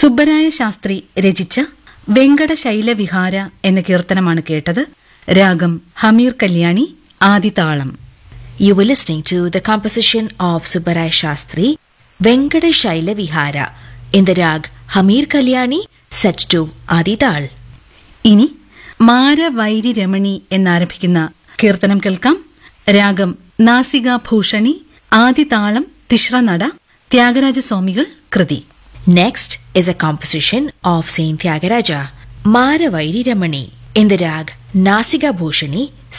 സുബ്ബരായ ശാസ്ത്രി രചിച്ച വെങ്കടശൈലവിഹാര എന്ന കീർത്തനമാണ് കേട്ടത് രാഗം Hameer Kalyani ആദിതാളം You were listening to the composition of Subbarai Shastri, Venkata Shaila Vihara, in the rag Hamir Kalyani, set to Adidal. ഇനി മാരവൈരി രമണി എന്നാരംഭിക്കുന്ന കീർത്തനം കേൾക്കാം രാഗം നാസിക ഭൂഷണി ആദിതാളം തിശ്രനട ത്യാഗരാജസ്വാമികൾ കൃതി Next is a composition of Saint Tyagaraja, Maravairi Ramani, in the rag Nasiga Bhushani,